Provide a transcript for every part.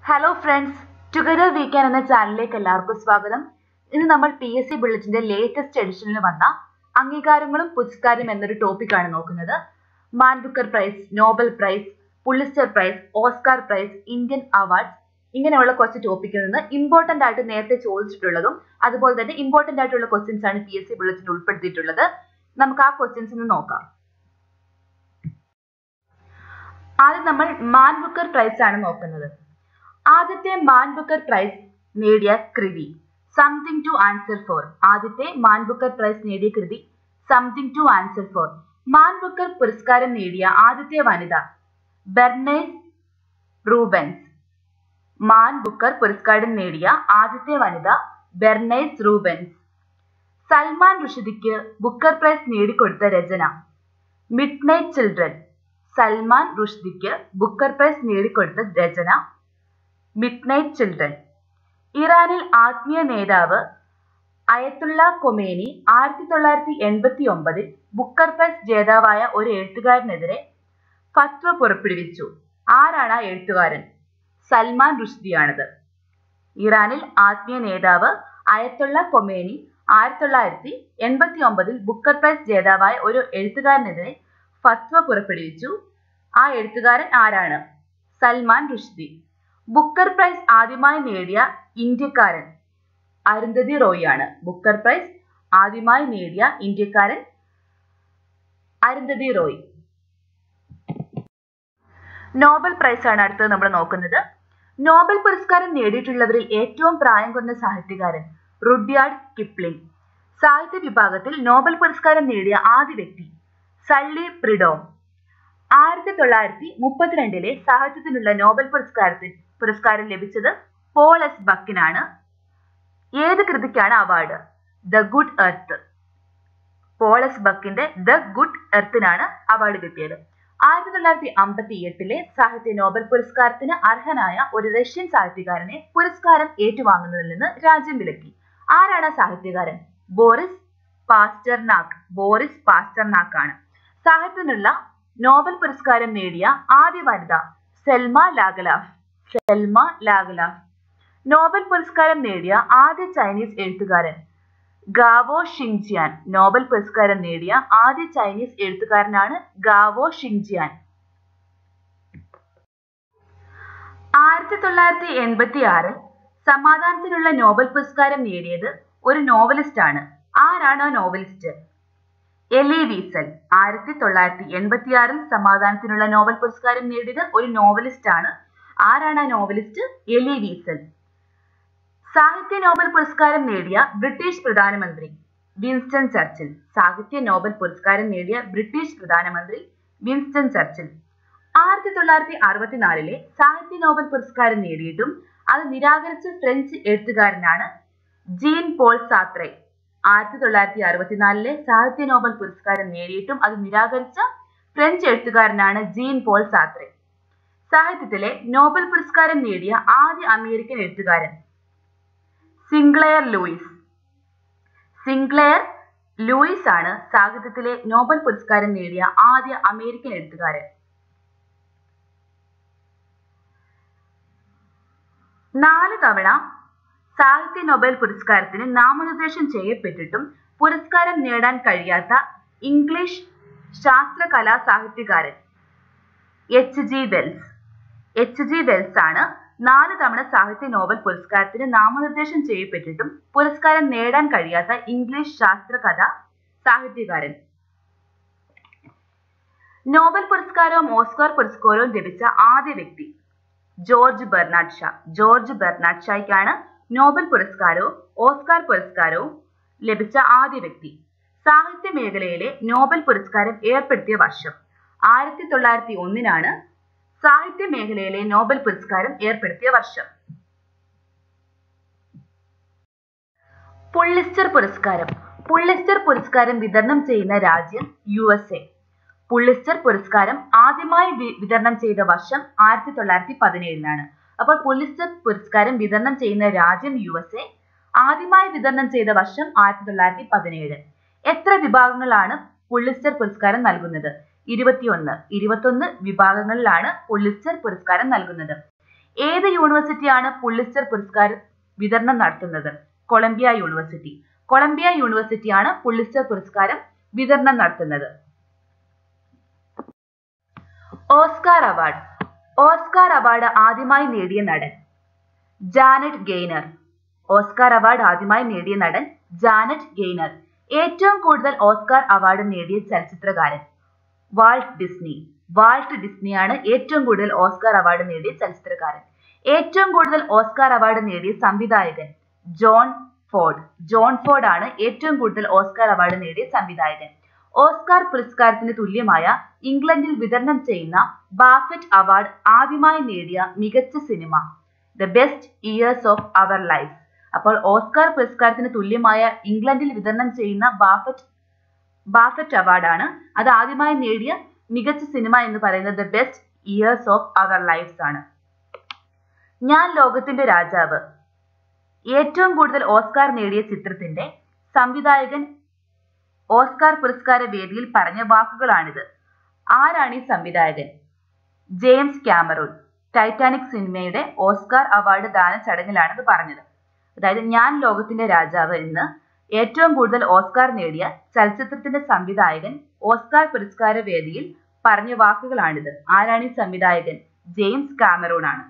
hello friends together വീക്കാൻ എന്ന ചാനലിലേക്ക് എല്ലാവർക്കും സ്വാഗതം ഇന്ന് നമ്മൾ പി എസ് സി ബുള്ളറ്റിന്റെ ലേറ്റസ്റ്റ് എഡിഷനിൽ വന്ന അംഗീകാരങ്ങളും പുരസ്കാരം എന്നൊരു ടോപ്പിക്കാണ് നോക്കുന്നത് Man Booker Prize Nobel Prize Pulitzer Prize Oscar Prize Indian awards ഇങ്ങനെയുള്ള കുറച്ച് ടോപ്പിക്കിൽ നിന്ന് ഇമ്പോർട്ടന്റ് ആയിട്ട് നേരത്തെ ചോദിച്ചിട്ടുള്ളതും അതുപോലെ തന്നെ ഇമ്പോർട്ടന്റ് ആയിട്ടുള്ള ക്വസ്റ്റ്യൻസ് ആണ് പി എസ് സി ബുള്ളറ്റിൽ ഉൾപ്പെടുത്തിയിട്ടുള്ളത് നമുക്ക് ആ ക്വസ്റ്റ്യൻസ് ഒന്ന് നോക്കാം ആദ്യം നമ്മൾ മാൻ ബുക്കർ പ്രൈസ് ആണ് നോക്കുന്നത് ആദ്യത്തെ മാൻ ബുക്കർ പ്രൈസ് നേടിയ കൃതി സംതിങ് ടു ആൻസർ ഫോർ ആദ്യത്തെ മാൻ ബുക്കർ പ്രൈസ് നേടിയ കൃതി something to answer for Man Booker പുരസ്കാരം നേടിയ ആദ്യത്തെ വനിത ബെർണേസ് റൂബൻസ് മാൻ ബുക്കർ പുരസ്കാരം നേടിയ ആദ്യത്തെ വനിത ബെർണേസ് റൂബൻസ് സൽമാൻ റുഷിദിക്ക് ബുക്കർ പ്രൈസ് നേടിക്കൊടുത്ത രചന മിഡ് നൈറ്റ് ചിൽഡ്രൻ സൽമാൻ റുഷ്ദിക്ക് ബുക്കർ പ്രൈസ് നേടിക്കൊടുത്ത രചന മിഡ് നൈറ്റ് ചിൽഡ്രൻ ഇറാനിൽ ആത്മീയ നേതാവ് അയത്തുള്ള കൊമേനി ആയിരത്തി തൊള്ളായിരത്തി എൺപത്തി ഒമ്പതിൽ ബുക്കർ പ്രൈസ് ജേതാവായ ഒരു എഴുത്തുകാരനെതിരെ ഫത്വ പുറപ്പെടുവിച്ചു ആരാണ് ആ എഴുത്തുകാരൻ സൽമാൻ റുഷ്ദിയാണിത് ഇറാനിൽ ആത്മീയ നേതാവ് അയത്തുള്ള കൊമേനി ആയിരത്തി തൊള്ളായിരത്തി എൺപത്തി ഒമ്പതിൽ ബുക്കർ പ്രൈസ് ജേതാവായ ഒരു എഴുത്തുകാരനെതിരെ ഫത്വ പുറപ്പെടുവിച്ചു ആ എഴുത്തുകാരൻ ആരാണ് സൽമാൻ റുഷ്ദി ബുക്കർ പ്രൈസ് ആദ്യമായി നേടിയ ഇന്ത്യക്കാരൻ അരുന്ധതി റോയ് ആണ് ബുക്കർ പ്രൈസ് ആദ്യമായി നേടിയ ഇന്ത്യക്കാരൻ അരുന്ധതി റോയ് നോബൽ പ്രൈസ് ആണ് അടുത്തത് നമ്മൾ നോക്കുന്നത് നോബൽ പുരസ്കാരം നേടിയിട്ടുള്ളവരിൽ ഏറ്റവും പ്രായം കുറഞ്ഞ സാഹിത്യകാരൻ റുഡ്യാർഡ് കിപ്ലിംഗ് സാഹിത്യ വിഭാഗത്തിൽ നോബൽ പുരസ്കാരം നേടിയ ആദ്യ വ്യക്തി സള്ളി പ്രിഡോ ആയിരത്തി തൊള്ളായിരത്തി മുപ്പത്തിരണ്ടിലെ സാഹിത്യത്തിനുള്ള നോബൽ പുരസ്കാരത്തിൽ പുരസ്കാരം ലഭിച്ചത് പോൾ എസ് ബക്കിനാണ് ഏത് കൃതിക്കാണ് award the Good Earth Pearl S ബക്കിന്റെ ദ ഗുഡ് എർത്തിനാണ് അവാർഡ് കിട്ടിയത് ആയിരത്തി തൊള്ളായിരത്തി അമ്പത്തി എട്ടിലെ സാഹിത്യ നോബൽ പുരസ്കാരത്തിന് അർഹനായ ഒരു റഷ്യൻ സാഹിത്യകാരനെ പുരസ്കാരം ഏറ്റുവാങ്ങുന്നതിൽ നിന്ന് രാജ്യം വിലക്കി ആരാണ് സാഹിത്യകാരൻ ബോറിസ് പാസ്റ്റർനാക്ക് ബോറിസ് പാസ്റ്റർനാക്ക് ആണ് സാഹിത്യത്തിനുള്ള നോബൽ പുരസ്കാരം നേടിയ ആദ്യ വനിത Selma Lagerlof Selma Lagerlof Nobel പുരസ്കാരം നേടിയ ആദ്യ ചൈനീസ് എഴുത്തുകാരൻ ഗാവോ ഷിങ്ജിയാൻ നോബൽ പുരസ്കാരം നേടിയ ആദ്യ ചൈനീസ് എഴുത്തുകാരനാണ് ഗാവോ ഷിങ്ജിയാൻ ആയിരത്തി തൊള്ളായിരത്തി എൺപത്തി ആറിൽ സമാധാനത്തിനുള്ള നോബൽ പുരസ്കാരം നേടിയത് ഒരു നോവലിസ്റ്റ് ആണ് ആരാണ് ആ നോവലിസ്റ്റ് എലി വീസൽ ആയിരത്തി തൊള്ളായിരത്തി എൺപത്തി ആറിൽ സമാധാനത്തിനുള്ള നോബൽ പുരസ്കാരം നേടിയത് ഒരു നോവലിസ്റ്റ് ആണ് ആരാണ് ആ നോവലിസ്റ്റ് എലി വീസൽ സാഹിത്യ നോബൽ പുരസ്കാരം നേടിയ ബ്രിട്ടീഷ് പ്രധാനമന്ത്രി വിൻസ്റ്റൺ ചർച്ചിൽ സാഹിത്യ നോബൽ പുരസ്കാരം നേടിയ ബ്രിട്ടീഷ് പ്രധാനമന്ത്രി വിൻസ്റ്റൺ ചർച്ചിൽ ആയിരത്തി തൊള്ളായിരത്തി അറുപത്തിനാലിലെ സാഹിത്യ നോബൽ പുരസ്കാരം നേടിയിട്ടും അത് നിരാകരിച്ച ഫ്രഞ്ച് എഴുത്തുകാരനാണ് ജീൻ പോൾ സാത്രേ ആയിരത്തി തൊള്ളായിരത്തി അറുപത്തിനാലിലെ സാഹിത്യ നോബൽ പുരസ്കാരം നേടിയിട്ടും അത് നിരാകരിച്ച ഫ്രഞ്ച് എഴുത്തുകാരനാണ് ജീൻ പോൾ സാത്രേ സാഹിത്യത്തിലെ നോബൽ പുരസ്കാരം നേടിയ ആദ്യ അമേരിക്കൻ എഴുത്തുകാരൻ സിംഗ്ലെയർ ലൂയിസ് സിംഗ്ലെയർ ലൂയിസ് ആണ് സാഹിത്യത്തിലെ നോബൽ പുരസ്കാരം നേടിയ ആദ്യ അമേരിക്കൻ എഴുത്തുകാരൻ നാല് തവണ സാഹിത്യ നൊബേൽ പുരസ്കാരത്തിന് നാമനിർദ്ദേശം ചെയ്യപ്പെട്ടിട്ടും പുരസ്കാരം നേടാൻ കഴിയാത്ത ഇംഗ്ലീഷ് ശാസ്ത്ര കലാ സാഹിത്യകാരൻ H G Wells H G Wells ആണ് നാല് തവണ സാഹിത്യ നോബൽ പുരസ്കാരത്തിന് നാമനിർദ്ദേശം ചെയ്യപ്പെട്ടിട്ടും പുരസ്കാരം നേടാൻ കഴിയാത്ത ഇംഗ്ലീഷ് ശാസ്ത്രകഥ സാഹിത്യകാരൻ നോബൽ പുരസ്കാരവും ഓസ്കാർ പുരസ്കാരവും ലഭിച്ച ആദ്യ വ്യക്തി George Bernard Shaw George Bernard ഷായ്ക്കാണ് നോബൽ പുരസ്കാരവും ഓസ്കാർ പുരസ്കാരവും ലഭിച്ച ആദ്യ വ്യക്തി സാഹിത്യ മേഖലയിലെ നോബൽ പുരസ്കാരം ഏർപ്പെടുത്തിയ വർഷം ആയിരത്തി തൊള്ളായിരത്തി ഒന്നിനാണ് സാഹിത്യ മേഖലയിലെ നോബൽ പുരസ്കാരം ഏർപ്പെടുത്തിയ വർഷം പുള്ളിസ്റ്റർ പുരസ്കാരം പുള്ളിസ്റ്റർ പുരസ്കാരം വിതരണം ചെയ്യുന്ന രാജ്യം യു എസ് എ പുള്ളിസ്റ്റർ പുരസ്കാരം ആദ്യമായി വിതരണം ചെയ്ത വർഷം ആയിരത്തി തൊള്ളായിരത്തി പതിനേഴിലാണ് അപ്പോൾ പുള്ളിസ്റ്റർ പുരസ്കാരം വിതരണം ചെയ്യുന്ന രാജ്യം യു എസ് എ ആദ്യമായി വിതരണം ചെയ്ത വർഷം ആയിരത്തി തൊള്ളായിരത്തി പതിനേഴ് എത്ര വിഭാഗങ്ങളാണ് പുള്ളിസ്റ്റർ പുരസ്കാരം നൽകുന്നത് ഇരുപത്തിയൊന്ന് ഇരുപത്തൊന്ന് വിഭാഗങ്ങളിലാണ് പുള്ളിസ്റ്റർ പുരസ്കാരം നൽകുന്നത് ഏത് യൂണിവേഴ്സിറ്റിയാണ് പുള്ളിസ്റ്റർ പുരസ്കാരം വിതരണം നടത്തുന്നത് കൊളംബിയ യൂണിവേഴ്സിറ്റി കൊളംബിയ യൂണിവേഴ്സിറ്റിയാണ് പുള്ളിസ്റ്റർ പുരസ്കാരം വിതരണം നടത്തുന്നത് ഓസ്കാർ അവാർഡ് ഓസ്കാർ അവാർഡ് ആദ്യമായി നേടിയ നടൻ ജാനറ്റ് ഗെയ്നർ ഓസ്കാർ അവാർഡ് ആദ്യമായി നേടിയ നടൻ ജാനറ്റ് ഗെയ്നർ ഏറ്റവും കൂടുതൽ ഓസ്കാർ അവാർഡ് നേടിയ ചലച്ചിത്രകാരൻ വാൾട്ട് ഡിസ്നി വാൾട്ട് ഡിസ്നിയാണ് ഏറ്റവും കൂടുതൽ ഓസ്കാർ അവാർഡ് നേടിയ ചലച്ചിത്രകാരൻ ഏറ്റവും കൂടുതൽ ഓസ്കാർ അവാർഡ് നേടിയ സംവിധായകൻ ജോൺ ഫോർഡ് ജോൺ ഫോർഡ് ആണ് ഏറ്റവും കൂടുതൽ ഓസ്കാർ അവാർഡ് നേടിയ സംവിധായകൻ ഓസ്കാർ പുരസ്കാരത്തിന് തുല്യമായ ഇംഗ്ലണ്ടിൽ വിതരണം ചെയ്യുന്ന ബാഫറ്റ് അവാർഡ് ആദ്യമായി നേടിയ മികച്ച സിനിമ The Best Years of Our Life അപ്പോൾ ഓസ്കാർ പുരസ്കാരത്തിന് തുല്യമായ ഇംഗ്ലണ്ടിൽ വിതരണം ചെയ്യുന്ന ബാഫറ്റ് ബാഫറ്റ് അവാർഡാണ് അത് ആദ്യമായി നേടിയ മികച്ച സിനിമ എന്ന് പറയുന്നത് The Best Years of Our Lives ആണ് ഞാൻ ലോകത്തിന്റെ രാജാവ് ഏറ്റവും കൂടുതൽ ഓസ്കാർ നേടിയ ചിത്രത്തിന്റെ സംവിധായകൻ ഓസ്കാർ പുരസ്കാര വേദിയിൽ പറഞ്ഞ വാക്കുകളാണിത് ആരാണ് ഈ സംവിധായകൻ ജെയിംസ് ക്യാമറൂൺ ടൈറ്റാനിക് സിനിമയുടെ ഓസ്കാർ അവാർഡ് ദാന ചടങ്ങിലാണ് ഇത് പറഞ്ഞത് അതായത് ഞാൻ ലോകത്തിന്റെ രാജാവ് എന്ന് ഏറ്റവും കൂടുതൽ ഓസ്കാർ നേടിയ ചലച്ചിത്രത്തിന്റെ സംവിധായകൻ ഓസ്കാർ പുരസ്കാര വേദിയിൽ പറഞ്ഞ വാക്കുകളാണിത് ആരാണ് ഈ സംവിധായകൻ ജെയിംസ് കാമറൂൺ ആണ്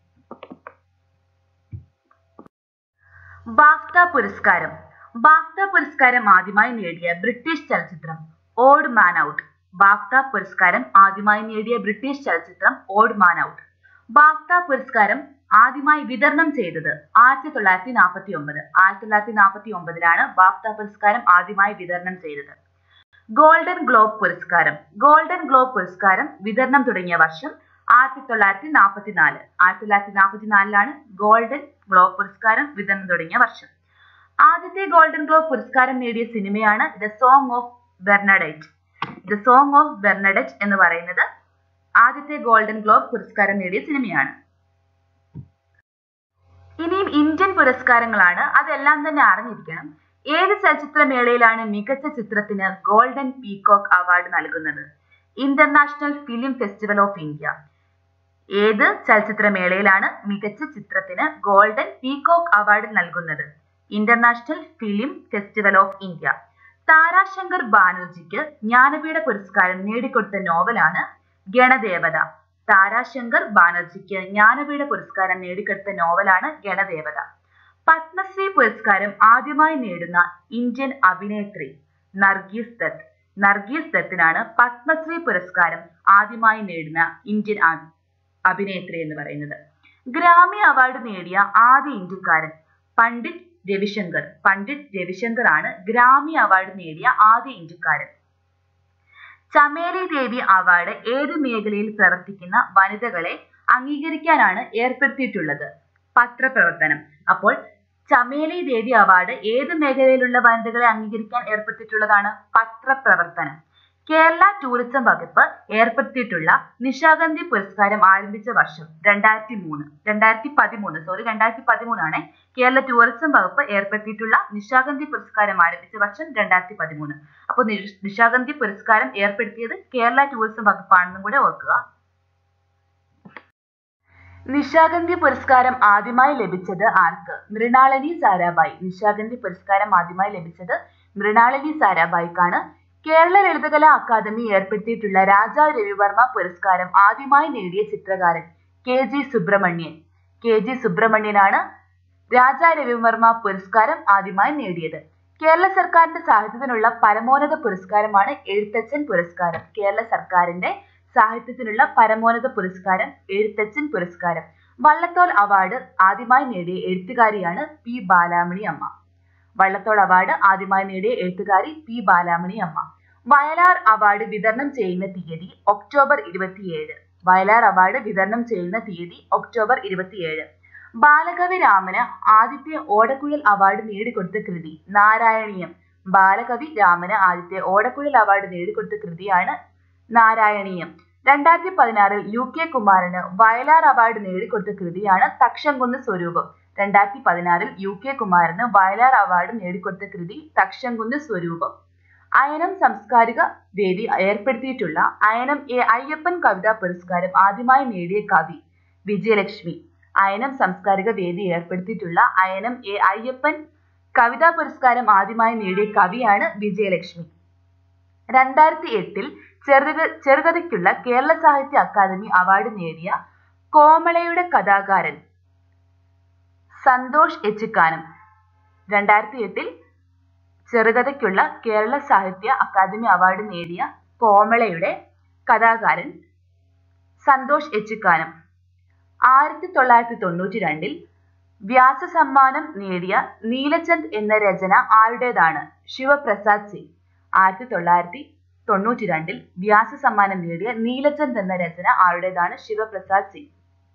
ബാഫ്ത പുരസ്കാരം ബാഫ്ത പുരസ്കാരം ആദ്യമായി നേടിയ ബ്രിട്ടീഷ് ചലച്ചിത്രം ഓഡ് മാൻ ഔട്ട് ബാഫ്ത പുരസ്കാരം ആദ്യമായി നേടിയ ബ്രിട്ടീഷ് ചലച്ചിത്രം ഓഡ് മാൻ ഔട്ട് ബാഫ്ത പുരസ്കാരം ആദ്യമായി വിതരണം ചെയ്തത് ആയിരത്തി തൊള്ളായിരത്തി നാൽപ്പത്തി ഒമ്പത് ആയിരത്തി തൊള്ളായിരത്തി നാൽപ്പത്തി ഒമ്പതിലാണ് ബാഫ്ത പുരസ്കാരം ആദ്യമായി വിതരണം ചെയ്തത് ഗോൾഡൻ ഗ്ലോബ് പുരസ്കാരം ഗോൾഡൻ ഗ്ലോബ് പുരസ്കാരം വിതരണം തുടങ്ങിയ വർഷം ആയിരത്തി തൊള്ളായിരത്തി നാൽപ്പത്തി നാല് ആയിരത്തി തൊള്ളായിരത്തി നാൽപ്പത്തി നാലിലാണ് ഗോൾഡൻ ഗ്ലോബ് പുരസ്കാരം വിതരണം തുടങ്ങിയ വർഷം ആദ്യത്തെ ഗോൾഡൻ ഗ്ലോബ് പുരസ്കാരം നേടിയ സിനിമയാണ് The Song of Bernadette The Song of Bernadette എന്ന് പറയുന്നത് ആദ്യത്തെ ഗോൾഡൻ ഗ്ലോബ് പുരസ്കാരം നേടിയ സിനിമയാണ് ഇനിയും ഇന്ത്യൻ പുരസ്കാരങ്ങളാണ് അതെല്ലാം തന്നെ അറിഞ്ഞിരിക്കണം ഏത് ചലച്ചിത്രമേളയിലാണ് മികച്ച ചിത്രത്തിന് ഗോൾഡൻ പീകോക്ക് അവാർഡ് നൽകുന്നത് International Film Festival of India ഏത് ചലച്ചിത്രമേളയിലാണ് മികച്ച ചിത്രത്തിന് ഗോൾഡൻ പീകോക്ക് അവാർഡ് നൽകുന്നത് International Film Festival of India Tarashankar ബാനർജിക്ക് ജ്ഞാനപീഠ പുരസ്കാരം നേടിക്കൊടുത്ത നോവലാണ് ഗണദേവത താരാശങ്കർ ബാനർജിക്ക് ജ്ഞാനപീഠ പുരസ്കാരം നേടിക്കൊടുത്ത നോവലാണ് ഗണദേവത പത്മശ്രീ പുരസ്കാരം ആദ്യമായി നേടുന്ന ഇന്ത്യൻ അഭിനേത്രി നർഗീസ് ദത്ത് നർഗീസ് ദത്തിനാണ് പത്മശ്രീ പുരസ്കാരം ആദ്യമായി നേടുന്ന ഇന്ത്യൻ അഭിനേത്രി എന്ന് പറയുന്നത് ഗ്രാമി അവാർഡ് നേടിയ ആദ്യ ഇന്ത്യക്കാരൻ പണ്ഡിറ്റ് രവിശങ്കർ പണ്ഡിറ്റ് രവിശങ്കർ ആണ് ഗ്രാമി അവാർഡ് നേടിയ ആദ്യ ഇന്ത്യക്കാരൻ ചമേലി ദേവി അവാർഡ് ഏത് മേഖലയിൽ പ്രവർത്തിക്കുന്ന വനിതകളെ അംഗീകരിക്കാനാണ് ഏർപ്പെടുത്തിയിട്ടുള്ളത് പത്രപ്രവർത്തനം അപ്പോൾ ചമേലി ദേവി അവാർഡ് ഏത് മേഖലയിലുള്ള വനിതകളെ അംഗീകരിക്കാൻ ഏർപ്പെടുത്തിയിട്ടുള്ളതാണ് പത്രപ്രവർത്തനം കേരള ടൂറിസം വകുപ്പ് ഏർപ്പെടുത്തിയിട്ടുള്ള നിശാഗന്ധി പുരസ്കാരം ആരംഭിച്ച വർഷം രണ്ടായിരത്തി മൂന്ന് രണ്ടായിരത്തി പതിമൂന്ന് സോറി രണ്ടായിരത്തി പതിമൂന്നാണ് കേരള ടൂറിസം വകുപ്പ് ഏർപ്പെടുത്തിയിട്ടുള്ള നിശാഗന്ധി പുരസ്കാരം ആരംഭിച്ച വർഷം രണ്ടായിരത്തി പതിമൂന്ന് അപ്പോൾ നിശാഗന്ധി പുരസ്കാരം ഏർപ്പെടുത്തിയത് കേരള ടൂറിസം വകുപ്പാണെന്നും കൂടെ ഓർക്കുക നിശാഗന്ധി പുരസ്കാരം ആദ്യമായി ലഭിച്ചത് ആർക്ക് മൃണാളിനി സാരാഭായ് നിശാഗന്ധി പുരസ്കാരം ആദ്യമായി ലഭിച്ചത് മൃണാളിനി സാരാഭായ്ക്കാണ് കേരള ലളിതകല അക്കാദമി ഏർപ്പെടുത്തിയിട്ടുള്ള രാജാ രവിവർമ്മ പുരസ്കാരം ആദ്യമായി നേടിയ ചിത്രകാരൻ K G Subramanian K G സുബ്രഹ്മണ്യനാണ് രാജാ രവിവർമ്മ പുരസ്കാരം ആദ്യമായി നേടിയത് കേരള സർക്കാരിന്റെ സാഹിത്യത്തിനുള്ള പരമോന്നത പുരസ്കാരമാണ് എഴുത്തച്ഛൻ പുരസ്കാരം കേരള സർക്കാരിന്റെ സാഹിത്യത്തിനുള്ള പരമോന്നത പുരസ്കാരം എഴുത്തച്ഛൻ പുരസ്കാരം വള്ളത്തോൾ അവാർഡ് ആദ്യമായി നേടിയ എഴുത്തുകാരിയാണ് പി ബാലാമണി അമ്മ വള്ളത്തോൾ അവാർഡ് ആദ്യമായി നേടിയ എഴുത്തുകാരി പി ബാലാമണി അമ്മ വയലാർ അവാർഡ് വിതരണം ചെയ്യുന്ന തീയതി ഒക്ടോബർ ഇരുപത്തിയേഴ് വയലാർ അവാർഡ് വിതരണം ചെയ്യുന്ന തീയതി ഒക്ടോബർ ഇരുപത്തിയേഴ് ബാലകവി രാമന് ആദ്യത്തെ ഓടക്കുഴൽ അവാർഡ് നേടിക്കൊടുത്ത കൃതി നാരായണീയം ബാലകവി രാമന് ആദ്യത്തെ ഓടക്കുഴൽ അവാർഡ് നേടിക്കൊടുത്ത കൃതിയാണ് നാരായണീയം രണ്ടായിരത്തി പതിനാറിൽ യു കെ കുമാരന് വയലാർ അവാർഡ് നേടിക്കൊടുത്ത കൃതിയാണ് തക്ഷംകുന്ന് സ്വരൂപം രണ്ടായിരത്തി പതിനാറിൽ യു കെ കുമാരന് വയലാർ അവാർഡ് നേടിക്കൊടുത്ത കൃതി തക്ഷംകുന്ന് സ്വരൂപം അയനം സാംസ്കാരിക വേദി ഏർപ്പെടുത്തിയിട്ടുള്ള അയനം എ അയ്യപ്പൻ കവിതാ പുരസ്കാരം ആദ്യമായി നേടിയ കവി വിജയലക്ഷ്മി അയനം സാംസ്കാരിക വേദി ഏർപ്പെടുത്തിയിട്ടുള്ള അയനം എ അയ്യപ്പൻ കവിതാ പുരസ്കാരം ആദ്യമായി നേടിയ കവിയാണ് വിജയലക്ഷ്മി രണ്ടായിരത്തി എട്ടിൽ ചെറുക ചെറുകഥയ്ക്കുള്ള കേരള സാഹിത്യ അക്കാദമി അവാർഡ് നേടിയ കോമളയുടെ കഥാകാരൻ സന്തോഷ് എച്ചിക്കാനം രണ്ടായിരത്തി എട്ടിൽ ചെറുകഥയ്ക്കുള്ള കേരള സാഹിത്യ അക്കാദമി അവാർഡ് നേടിയ കോമളയുടെ കഥാകാരൻ സന്തോഷ് എച്ചിക്കാനം ആയിരത്തി തൊള്ളായിരത്തി തൊണ്ണൂറ്റി രണ്ടിൽ വ്യാസ സമ്മാനം നേടിയ നീലചന്ദ് എന്ന രചന ആരുടേതാണ് ശിവപ്രസാദ് സിംഗ് ആയിരത്തി തൊള്ളായിരത്തി തൊണ്ണൂറ്റി രണ്ടിൽ വ്യാസ സമ്മാനം നേടിയ നീലചന്ദ് എന്ന രചന ആരുടേതാണ് ശിവപ്രസാദ് സിംഗ്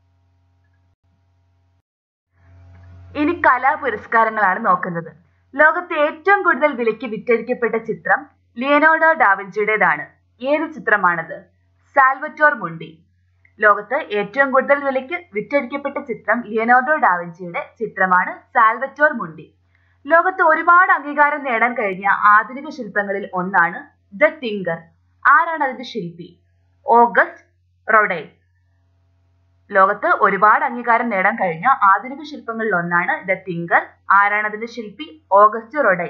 ഇനി കലാ പുരസ്കാരങ്ങളാണ് നോക്കുന്നത് ലോകത്തെ ഏറ്റവും കൂടുതൽ വിലയ്ക്ക് വിറ്റഴിക്കപ്പെട്ട ചിത്രം ലിയനോഡോ ഡാവിഞ്ചിയുടേതാണ് ഏത് ചിത്രമാണത് സാൽവറ്റോർ മുണ്ടി ലോകത്ത് ഏറ്റവും കൂടുതൽ വിലയ്ക്ക് വിറ്റഴിക്കപ്പെട്ട ചിത്രം ലിയനോഡോ ഡാവിഞ്ചിയുടെ ചിത്രമാണ് സാൽവറ്റോർ മുണ്ടി ലോകത്ത് ഒരുപാട് അംഗീകാരം നേടാൻ കഴിഞ്ഞ ആധുനിക ശില്പങ്ങളിൽ ഒന്നാണ് ദ ടിങ്കർ ആരാണ് അതിന്റെ ശില്പി ഓഗസ്റ്റ് റൊഡേ ലോകത്ത് ഒരുപാട് അംഗീകാരം നേടാൻ കഴിഞ്ഞ ആധുനിക ശില്പങ്ങളിൽ ഒന്നാണ് ദ ടിങ്കർ ആരാണ് അതിന്റെ ശില്പി ഓഗസ്റ്റ് റൊഡേ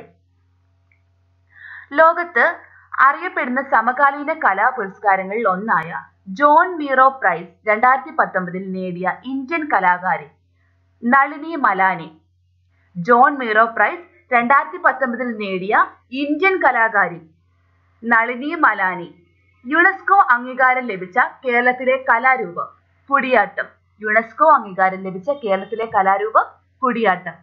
ലോകത്ത് അറിയപ്പെടുന്ന സമകാലീന കലാ പുരസ്കാരങ്ങളിൽ ഒന്നായ ജോൺ മീറോ പ്രൈസ് രണ്ടായിരത്തി പത്തൊമ്പതിൽ നേടിയ ഇന്ത്യൻ കലാകാരി Nalini Malani Joan Miro Prize രണ്ടായിരത്തി പത്തൊമ്പതിൽ നേടിയ ഇന്ത്യൻ കലാകാരി നളിനി മലാനി യുനെസ്കോ അംഗീകാരം ലഭിച്ച കേരളത്തിലെ കലാരൂപം കുടിയാട്ടം യുനെസ്കോ അംഗീകാരം ലഭിച്ച കേരളത്തിലെ കലാരൂപം കുടിയാട്ടം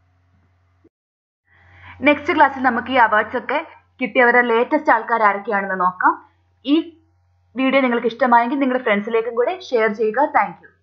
നെക്സ്റ്റ് ക്ലാസ്സിൽ നമുക്ക് ഈ അവാർഡ്സ് ഒക്കെ കിട്ടിയവരുടെ ലേറ്റസ്റ്റ് ആൾക്കാർ ആരൊക്കെയാണെന്ന് നോക്കാം ഈ വീഡിയോ നിങ്ങൾക്ക് ഇഷ്ടമായെങ്കിൽ നിങ്ങളുടെ ഫ്രണ്ട്സിലേക്കും കൂടെ ഷെയർ ചെയ്യുക താങ്ക്